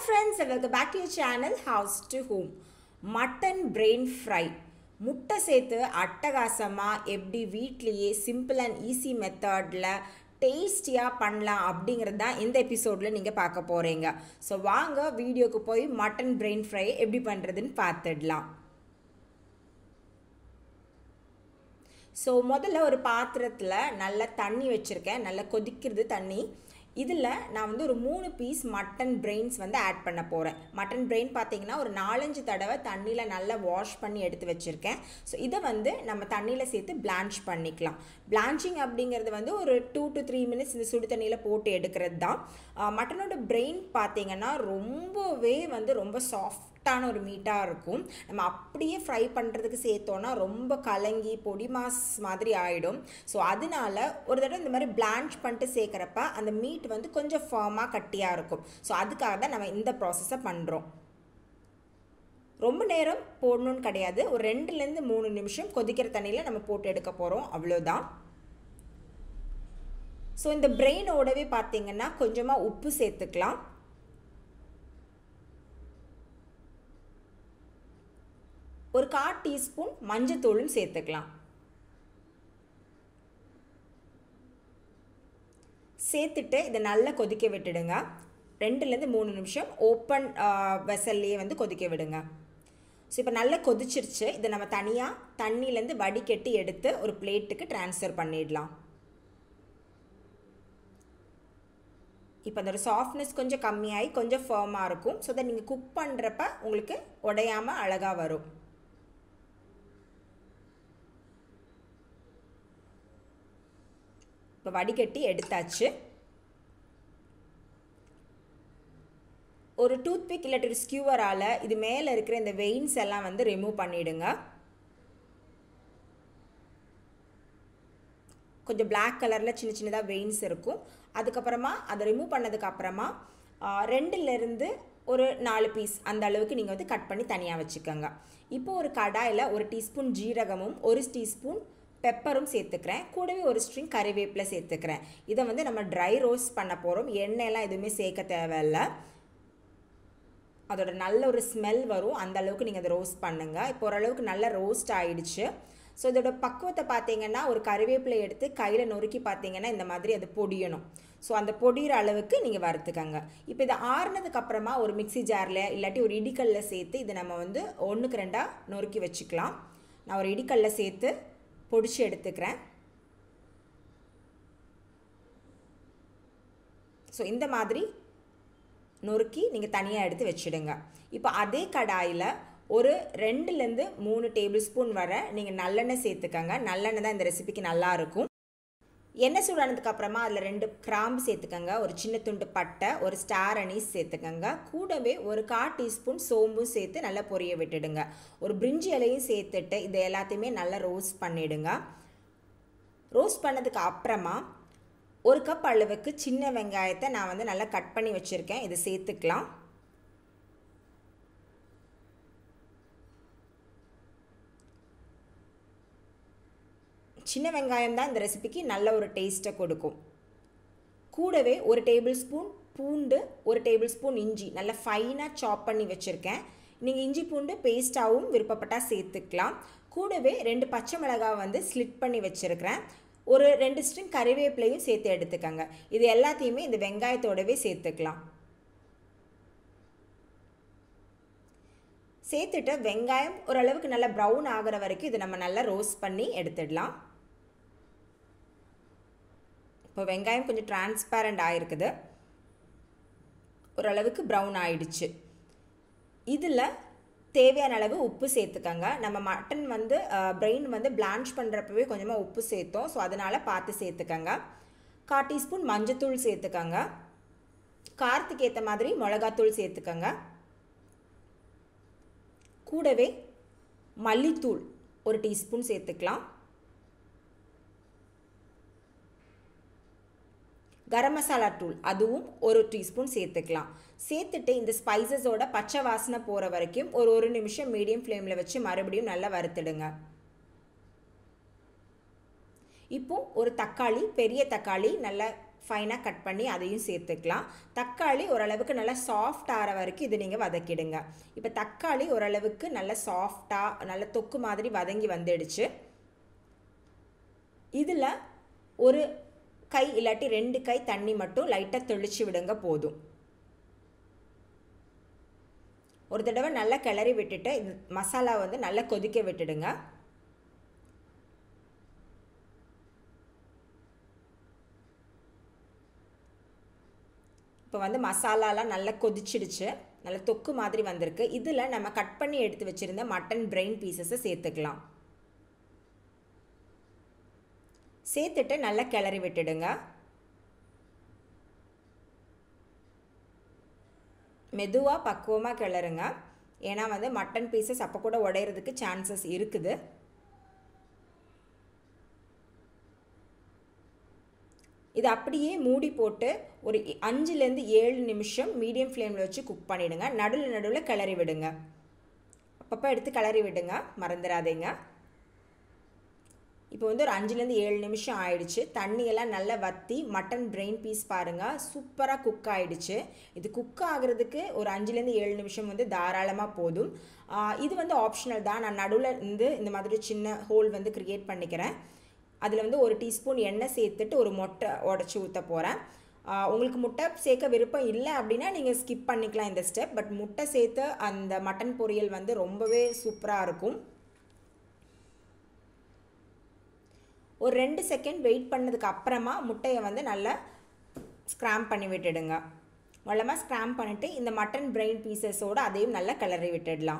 Friends welcome back to channel House to Home mutton brain fry முட்டை சேர்த்து அட்டகாசமாக எப்படி வீட்லேயே சிம்பிள் அண்ட் ஈஸி மெத்தடில் டேஸ்டியாக பண்ணலாம் அப்படிங்கிறது தான் இந்த எபிசோடில் நீங்கள் பார்க்க போகிறீங்க ஸோ வாங்க வீடியோக்கு போய் மட்டன் பிரெயின் ஃப்ரை எப்படி பண்ணுறதுன்னு பார்த்துடலாம் ஸோ முதல்ல ஒரு பாத்திரத்தில் நல்ல தண்ணி வச்சுருக்கேன் நல்லா கொதிக்கிறது தண்ணி இதில் நான் வந்து ஒரு மூணு பீஸ் மட்டன் பிரெயின்ஸ் வந்து ஆட் பண்ண போகிறேன் மட்டன் பிரெயின் பார்த்தீங்கன்னா ஒரு நாலஞ்சு தடவை தண்ணியில் நல்லா வாஷ் பண்ணி எடுத்து வச்சுருக்கேன் ஸோ இதை வந்து நம்ம தண்ணியில் சேர்த்து பிளான்ச் பண்ணிக்கலாம் பிளான்ச்சிங் அப்படிங்கிறது வந்து ஒரு டூ டு த்ரீ மினிட்ஸ் இந்த சுடு தண்ணியில் போட்டு எடுக்கிறது தான் மட்டனோட பிரெயின் பார்த்தீங்கன்னா ரொம்பவே வந்து ரொம்ப சாஃப்ட் சாஃப்டான ஒரு மீட்டாக இருக்கும் நம்ம அப்படியே ஃப்ரை பண்ணுறதுக்கு சேர்த்தோன்னா ரொம்ப கலங்கி பொடி மாஸ் மாதிரி ஆகிடும் ஸோ அதனால ஒரு தடவை இந்த மாதிரி பிளான்ச் பண்ணிட்டு சேர்க்குறப்ப அந்த மீட் வந்து கொஞ்சம் ஃபார்மாக கட்டியாக இருக்கும் ஸோ அதுக்காக தான் நம்ம இந்த ப்ராசஸை பண்ணுறோம் ரொம்ப நேரம் போடணும்னு கிடையாது ஒரு ரெண்டுலேருந்து மூணு நிமிஷம் கொதிக்கிற தண்ணியில் நம்ம போட்டு எடுக்க போகிறோம் அவ்வளோதான் ஸோ இந்த பிரெயினோடவே பார்த்தீங்கன்னா கொஞ்சமாக உப்பு சேர்த்துக்கலாம் ஒரு கால் டீஸ்பூன் மஞ்சத்தூளும் சேர்த்துக்கலாம் சேர்த்துட்டு இதை நல்லா கொதிக்க விட்டுடுங்க ரெண்டுலேருந்து மூணு நிமிஷம் ஓப்பன் வெசல்லையே வந்து கொதிக்க விடுங்க ஸோ இப்போ நல்லா கொதிச்சிருச்சு இதை நம்ம தனியாக தண்ணியிலேருந்து வடிகட்டி எடுத்து ஒரு பிளேட்டுக்கு ட்ரான்ஸ்ஃபர் பண்ணிடலாம் இப்போ அதோட சாஃப்ட்னஸ் கொஞ்சம் கம்மியாகி கொஞ்சம் ஃபேமாக இருக்கும் ஸோ அதை நீங்கள் குக் பண்ணுறப்ப உங்களுக்கு உடையாமல் அழகாக வரும் இப்போ வடிகட்டி எடுத்தாச்சு ஒரு டூத்பிக் இல்லாட்டி ஒரு ஸ்கியூவரால் இது மேலே இருக்கிற இந்த வெயின்ஸ் எல்லாம் வந்து ரிமூவ் பண்ணிவிடுங்க கொஞ்சம் பிளாக் கலரில் சின்ன சின்னதாக வெயின்ஸ் இருக்கும் அதுக்கப்புறமா அதை ரிமூவ் பண்ணதுக்கப்புறமா ரெண்டுலேருந்து ஒரு நாலு பீஸ் அந்த அளவுக்கு நீங்கள் வந்து கட் பண்ணி தனியாக வச்சுக்கோங்க இப்போ ஒரு கடாயில் ஒரு டீஸ்பூன் ஜீரகமும் ஒரு டீஸ்பூன் பெப்பரும் சேர்த்துக்கிறேன் கூடவே ஒரு ஸ்ட்ரிங் கறிவேப்பிலை சேர்த்துக்கிறேன் இதை வந்து நம்ம ட்ரை ரோஸ்ட் பண்ண போகிறோம் எண்ணெயெல்லாம் எதுவுமே சேர்க்க தேவையில்ல அதோட நல்ல ஒரு ஸ்மெல் வரும் அந்த அளவுக்கு நீங்கள் அதை ரோஸ்ட் பண்ணுங்கள் இப்போ ஓரளவுக்கு நல்லா ரோஸ்ட் ஆகிடுச்சு ஸோ இதோட பக்குவத்தை பார்த்தீங்கன்னா ஒரு கறிவேப்பிலை எடுத்து கையில் நொறுக்கி பார்த்தீங்கன்னா இந்த மாதிரி அது பொடியணும் ஸோ அந்த பொடிகிற அளவுக்கு நீங்கள் வறுத்துக்கங்க இப்போ இதை ஆறுனதுக்கு அப்புறமா ஒரு மிக்சி ஜாரில் இல்லாட்டி ஒரு இடிக்கல்ல சேர்த்து இதை நம்ம வந்து ஒன்றுக்கு ரெண்டாக நொறுக்கி வச்சுக்கலாம் நான் ஒரு இடிக்கல்ல சேர்த்து பொடிச்சு எடுத்துக்கிறேன் ஸோ இந்த மாதிரி நொறுக்கி நீங்கள் தனியாக எடுத்து வச்சுடுங்க இப்போ அதே கடாயில் ஒரு ரெண்டுலேருந்து மூணு டேபிள் ஸ்பூன் வர நீங்கள் நல்லெண்ணெய் சேர்த்துக்கங்க நல்லெண்ணெய் தான் இந்த ரெசிபிக்கு நல்லாயிருக்கும் எண்ணெய் சூடானதுக்கு அப்புறமா அதில் ரெண்டு கிராம்பு சேர்த்துக்கங்க ஒரு சின்ன துண்டு பட்டை ஒரு ஸ்டார் அனீஸ் சேர்த்துக்கங்க கூடவே ஒரு கால் டீஸ்பூன் சோம்பும் சேர்த்து நல்லா பொரிய விட்டுடுங்க ஒரு பிரிஞ்சி இலையும் சேர்த்துட்டு இதை எல்லாத்தையுமே நல்லா ரோஸ்ட் பண்ணிவிடுங்க ரோஸ்ட் பண்ணதுக்கு அப்புறமா ஒரு கப் அளவுக்கு சின்ன வெங்காயத்தை நான் வந்து நல்லா கட் பண்ணி வச்சுருக்கேன் இதை சேர்த்துக்கலாம் சின்ன வெங்காயம் தான் இந்த ரெசிபிக்கு நல்ல ஒரு டேஸ்ட்டை கொடுக்கும் கூடவே ஒரு டேபிள் ஸ்பூன் பூண்டு ஒரு டேபிள் ஸ்பூன் இஞ்சி நல்லா ஃபைனாக சாப் பண்ணி வச்சுருக்கேன் நீங்கள் இஞ்சி பூண்டு பேஸ்ட்டாகவும் விருப்பப்பட்டால் சேர்த்துக்கலாம் கூடவே ரெண்டு பச்சை மிளகாய் வந்து ஸ்லிட் பண்ணி வச்சுருக்கிறேன் ஒரு ரெண்டு ஸ்ட்ரிங் கறிவேப்பிலையும் சேர்த்து எடுத்துக்கங்க இது எல்லாத்தையுமே இந்த வெங்காயத்தோடவே சேர்த்துக்கலாம் சேர்த்துட்டு வெங்காயம் ஓரளவுக்கு நல்லா ப்ரௌன் ஆகிற வரைக்கும் இதை நம்ம நல்லா ரோஸ்ட் பண்ணி எடுத்துடலாம் இப்போ வெங்காயம் கொஞ்சம் டிரான்ஸ்பேரண்ட் ஆகிருக்குது ஓரளவுக்கு ப்ரௌன் ஆயிடுச்சு இதில் தேவையான அளவு உப்பு சேர்த்துக்கங்க நம்ம மட்டன் வந்து பிரெயின் வந்து பிளான்ச் பண்ணுறப்பவே கொஞ்சமாக உப்பு சேர்த்தோம் ஸோ அதனால் பார்த்து சேர்த்துக்கங்க கால் டீஸ்பூன் மஞ்சத்தூள் சேர்த்துக்கங்க காரத்துக்கு ஏற்ற மாதிரி மிளகாத்தூள் சேர்த்துக்கங்க கூடவே மல்லித்தூள் ஒரு டீஸ்பூன் சேர்த்துக்கலாம் கரம் மசாலா தூள் அதுவும் ஒரு டீஸ்பூன் சேர்த்துக்கலாம் சேர்த்துட்டு இந்த ஸ்பைசஸோட பச்சை வாசனை போகிற வரைக்கும் ஒரு ஒரு நிமிஷம் மீடியம் ஃப்ளேமில் வச்சு மறுபடியும் நல்லா வறுத்துடுங்க இப்போ ஒரு தக்காளி பெரிய தக்காளி நல்லா ஃபைனாக கட் பண்ணி அதையும் சேர்த்துக்கலாம் தக்காளி ஓரளவுக்கு நல்லா சாஃப்ட் ஆகிற வரைக்கும் இது நீங்கள் வதக்கிடுங்க இப்போ தக்காளி ஓரளவுக்கு நல்ல சாஃப்டாக நல்ல தொக்கு மாதிரி வதங்கி வந்துடுச்சு இதில் ஒரு கை இல்லாட்டி ரெண்டு கை தண்ணி மட்டும் லைட்டாக தெளித்து விடுங்க போதும் ஒரு தடவை நல்லா கிளறி விட்டுட்டு இது மசாலா வந்து நல்லா கொதிக்க விட்டுடுங்க இப்போ வந்து மசாலாலாம் நல்லா கொதிச்சிடுச்சு நல்லா தொக்கு மாதிரி வந்திருக்கு இதில் நம்ம கட் பண்ணி எடுத்து வச்சுருந்த மட்டன் பிரெயின் பீசஸை சேர்த்துக்கலாம் சேர்த்துட்டு நல்லா கிளறி விட்டுடுங்க மெதுவாக பக்குவமாக கிளறுங்க ஏன்னா வந்து மட்டன் பீசஸ் அப்போ கூட உடையிறதுக்கு சான்சஸ் இருக்குது இது அப்படியே மூடி போட்டு ஒரு அஞ்சுலேருந்து ஏழு நிமிஷம் மீடியம் ஃப்ளேமில் வச்சு குக் பண்ணிவிடுங்க நடுவில் நடுவில் கிளறி விடுங்க அப்பப்போ எடுத்து கிளறி விடுங்க மறந்துடாதீங்க இப்போ வந்து ஒரு அஞ்சுலேருந்து ஏழு நிமிஷம் ஆயிடுச்சு தண்ணியெல்லாம் நல்லா வற்றி மட்டன் பிரெயின் பீஸ் பாருங்கள் சூப்பராக குக் ஆகிடுச்சு இது குக் ஆகிறதுக்கு ஒரு அஞ்சுலேருந்து ஏழு நிமிஷம் வந்து தாராளமாக போதும் இது வந்து ஆப்ஷனல் தான் நான் நடுவில் இருந்து இந்த மாதிரி சின்ன ஹோல் வந்து க்ரியேட் பண்ணிக்கிறேன் அதில் வந்து ஒரு டீஸ்பூன் எண்ணெய் சேர்த்துட்டு ஒரு மொட்டை உடச்சி ஊற்ற போகிறேன் உங்களுக்கு முட்டை சேர்க்க விருப்பம் இல்லை அப்படின்னா நீங்கள் ஸ்கிப் பண்ணிக்கலாம் இந்த ஸ்டெப் பட் முட்டை சேர்த்து அந்த மட்டன் பொரியல் வந்து ரொம்பவே சூப்பராக இருக்கும் ஒரு ரெண்டு செகண்ட் வெயிட் பண்ணதுக்கு அப்புறமா முட்டையை வந்து நல்லா ஸ்க்ராம் பண்ணி விட்டுடுங்க வளமாக ஸ்க்ராம் பண்ணிவிட்டு இந்த மட்டன் பிரெயின் பீசஸோடு அதையும் நல்லா கிளறி விட்டுடலாம்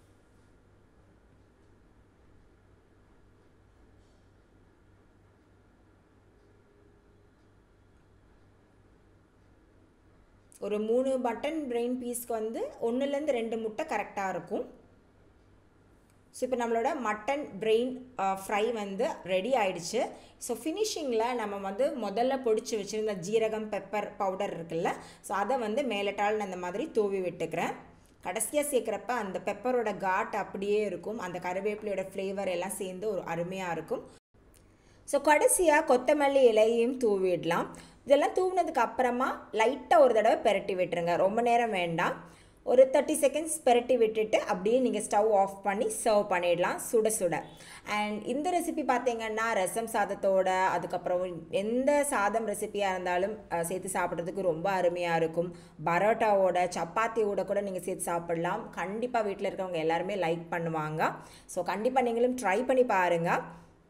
ஒரு மூணு மட்டன் பிரெயின் பீஸ்க்கு வந்து ஒன்றுலேருந்து ரெண்டு முட்டை கரெக்டாக இருக்கும் ஸோ இப்போ நம்மளோட மட்டன் பிரெயின் ஃப்ரை வந்து ரெடி ஆயிடுச்சு ஸோ ஃபினிஷிங்கில் நம்ம வந்து முதல்ல பொடிச்சு வச்சுருந்த ஜீரகம் பெப்பர் பவுடர் இருக்குல்ல ஸோ அதை வந்து மேலட்டால் நான் இந்த மாதிரி தூவி விட்டுக்கிறேன் கடைசியாக சேர்க்குறப்ப அந்த பெப்பரோட காட் அப்படியே இருக்கும் அந்த கருவேப்பிலையோட ஃப்ளேவர் எல்லாம் சேர்ந்து ஒரு அருமையாக இருக்கும் ஸோ கடைசியாக கொத்தமல்லி இலையையும் தூவிடலாம் இதெல்லாம் தூவினதுக்கு அப்புறமா லைட்டாக ஒரு தடவை பெரட்டி விட்டுருங்க ரொம்ப நேரம் வேண்டாம் ஒரு தேர்ட்டி செகண்ட்ஸ் பெரட்டி விட்டுட்டு அப்படியே நீங்கள் ஸ்டவ் ஆஃப் பண்ணி சர்வ் பண்ணிடலாம் சுட சுட அண்ட் இந்த ரெசிபி பார்த்தீங்கன்னா ரசம் சாதத்தோட அதுக்கப்புறம் எந்த சாதம் ரெசிபியாக இருந்தாலும் சேர்த்து சாப்பிட்றதுக்கு ரொம்ப அருமையாக இருக்கும் பரோட்டாவோட சப்பாத்தியோட கூட நீங்கள் சேர்த்து சாப்பிடலாம் கண்டிப்பாக வீட்டில் இருக்கவங்க எல்லாருமே லைக் பண்ணுவாங்க ஸோ கண்டிப்பாக நீங்களும் ட்ரை பண்ணி பாருங்கள்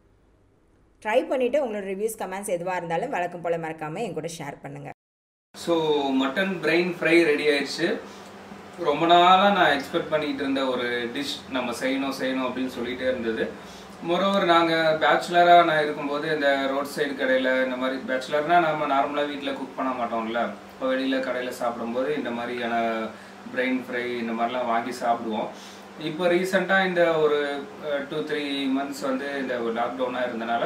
ட்ரை பண்ணிவிட்டு உங்களோட ரிவ்யூஸ் கமெண்ட்ஸ் எதுவாக இருந்தாலும் வழக்கம் போல் மறக்காமல் என் கூட ஷேர் பண்ணுங்கள் so mutton brain fry ready ஆயிடுச்சு ரொம்ப நாளாக நான் எக்ஸ்பெக்ட் பண்ணிட்டு இருந்த ஒரு டிஷ் நம்ம செய்யணும் செய்யணும் அப்படின்னு சொல்லிட்டே இருந்தது மொரோவர் நாங்கள் பேச்சுலராக நான் இருக்கும்போது இந்த ரோட் சைடு கடையில் இந்த மாதிரி பேச்சுலர்னால் நம்ம நார்மலாக வீட்டில் குக் பண்ண மாட்டோம்ல இப்போ வெளியில் கடையில் சாப்பிடும்போது இந்த மாதிரியான பிரெயின் ஃப்ரை இந்த மாதிரிலாம் வாங்கி சாப்பிடுவோம் இப்போ ரீசெண்டாக இந்த ஒரு டூ த்ரீ மந்த்ஸ் வந்து இந்த லாக்டவுனாக இருந்தனால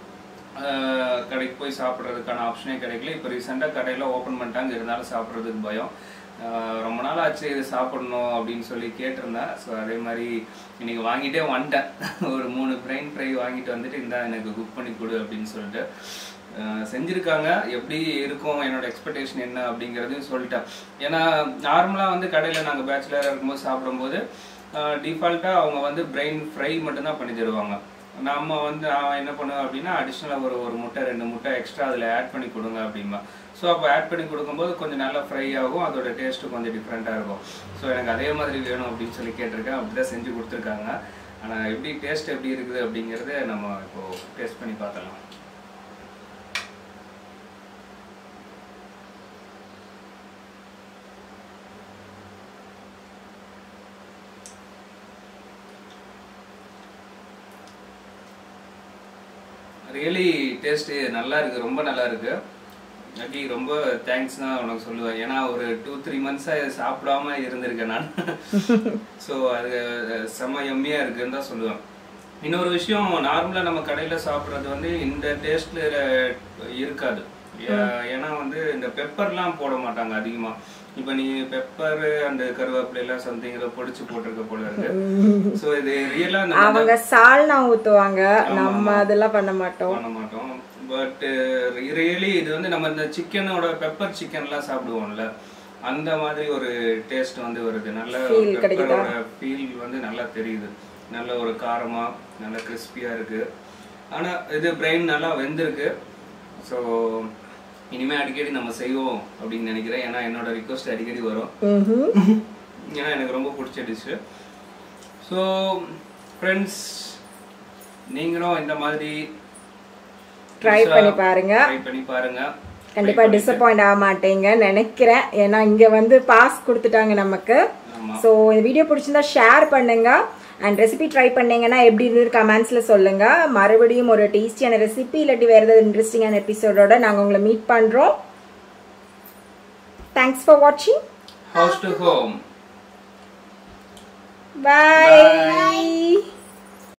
கடைக்கு போய் சாப்பிட்றதுக்கான ஆப்ஷனே கிடைக்கல இப்போ ரீசெண்டாக கடையில் ஓப்பன் பண்ணிட்டாங்க இருந்தாலும் சாப்பிட்றதுக்கு பயம் ரொம்ப நாள் ஆச்சு இது சாப்பிடணும் அப்படின்னு சொல்லி கேட்டிருந்தேன் ஸோ அதே மாதிரி இன்னைக்கு வாங்கிட்டே வந்துட்டேன் ஒரு மூணு பிரெயின் ஃப்ரை வாங்கிட்டு வந்துட்டு இந்த எனக்கு குக் பண்ணி கொடு அப்படின்னு சொல்லிட்டு செஞ்சுருக்காங்க எப்படி இருக்கும் என்னோட எக்ஸ்பெக்டேஷன் என்ன அப்படிங்கிறதையும் சொல்லிட்டேன் ஏன்னா நார்மலாக வந்து கடையில் நாங்கள் பேச்சுலராக இருக்கும்போது சாப்பிடும்போது டிஃபால்ட்டாக அவங்க வந்து பிரெயின் ஃப்ரை மட்டும்தான் பண்ணி தருவாங்க நம்ம வந்து நான் என்ன பண்ணுவேன் அப்படின்னா அடிஷ்னலாக ஒரு ஒரு முட்டை ரெண்டு முட்டை எக்ஸ்ட்ரா அதில் ஆட் பண்ணி கொடுங்க அப்படிம்பா ஸோ அப்போ ஆட் பண்ணி கொடுக்கும்போது கொஞ்சம் நல்லா ஃப்ரை ஆகும் அதோட டேஸ்ட்டு கொஞ்சம் டிஃப்ரெண்ட்டாக இருக்கும் ஸோ எனக்கு அதே மாதிரி வேணும் அப்படின்னு சொல்லி கேட்டிருக்கேன் அப்படி தான் செஞ்சு கொடுத்துருக்காங்க ஆனால் எப்படி டேஸ்ட் எப்படி இருக்குது அப்படிங்கிறத நம்ம இப்போது டேஸ்ட் பண்ணி பார்த்தலாம் ரியலி டேஸ்ட்டு நல்லா இருக்கு ரொம்ப நல்லா இருக்கு அக்கி ரொம்ப தேங்க்ஸ் தான் உனக்கு சொல்லுவேன் ஏன்னா ஒரு டூ த்ரீ மந்த்ஸாக சாப்பிடாம இருந்திருக்கேன் நான் ஸோ அது செம்ம எம்மியாக இருக்குன்னு தான் சொல்லுவேன் இன்னொரு விஷயம் நார்மலாக நம்ம கடையில் சாப்பிட்றது வந்து இந்த டேஸ்ட்ல இருக்காது ஏன்னா வந்து இந்த பெப்பர்லாம் போட மாட்டாங்க அதிகமாக இப்போ நீ பெப்பர் அந்த கருவேப்பிலாம் சம்திங் ஏதோ பொடிச்சு போட்டிருக்க போல இருக்கு ஸோ இது ரியலா அவங்க சால்னா ஊத்துவாங்க நம்ம அதெல்லாம் பண்ண மாட்டோம் பண்ண மாட்டோம் பட் ரியலி இது வந்து நம்ம இந்த சிக்கனோட பெப்பர் சிக்கன்லாம் சாப்பிடுவோம்ல அந்த மாதிரி ஒரு டேஸ்ட் வந்து வருது நல்ல Feel கிடைக்குதா? பெப்பரோட ஃபீல் வந்து நல்லா தெரியுது நல்ல ஒரு காரமா நல்ல கிறிஸ்பியா இருக்கு ஆனா இது பிரெயின் நல்லா வெந்திருக்கு ஸோ இனிமே அடிக்கடி நம்ம செய்வோம் அப்படின்னு நினைக்கிறேன் ஏன்னா என்னோட ரிக்வஸ்ட் அடிக்கடி வரும் ம்ஹும். ஏன்னா எனக்கு ரொம்ப பிடிச்ச டிஷ்ஷு ஸோ ஃப்ரெண்ட்ஸ் நீங்களும் இந்த மாதிரி Try பண்ணி பாருங்க. ட்ரை பண்ணி பாருங்க கண்டிப்பா டிசப்பாயிண்ட் ஆக மாட்டீங்க நினைக்கிறேன் ஏன்னா இங்க வந்து பாஸ் கொடுத்துட்டாங்க நமக்கு ஆமா ஸோ இந்த வீடியோ பிடிச்சிருந்தா ஷேர் பண்ணுங்க அண்ட் ரெசிபி ட்ரை பண்ணீங்கன்னா எப்படி இருந்தது கமெண்ட்ஸ்ல சொல்லுங்க மறுபடியும் ஒரு டேஸ்டியான ரெசிபி இல்லாட்டி வேற ஏதாவது இன்ட்ரெஸ்டிங்கான எபிசோடோட நாங்க உங்களை மீட் பண்றோம் தேங்க்ஸ் ஃபார் வாட்சிங் ஹவுஸ் டு ஹோம் பாய்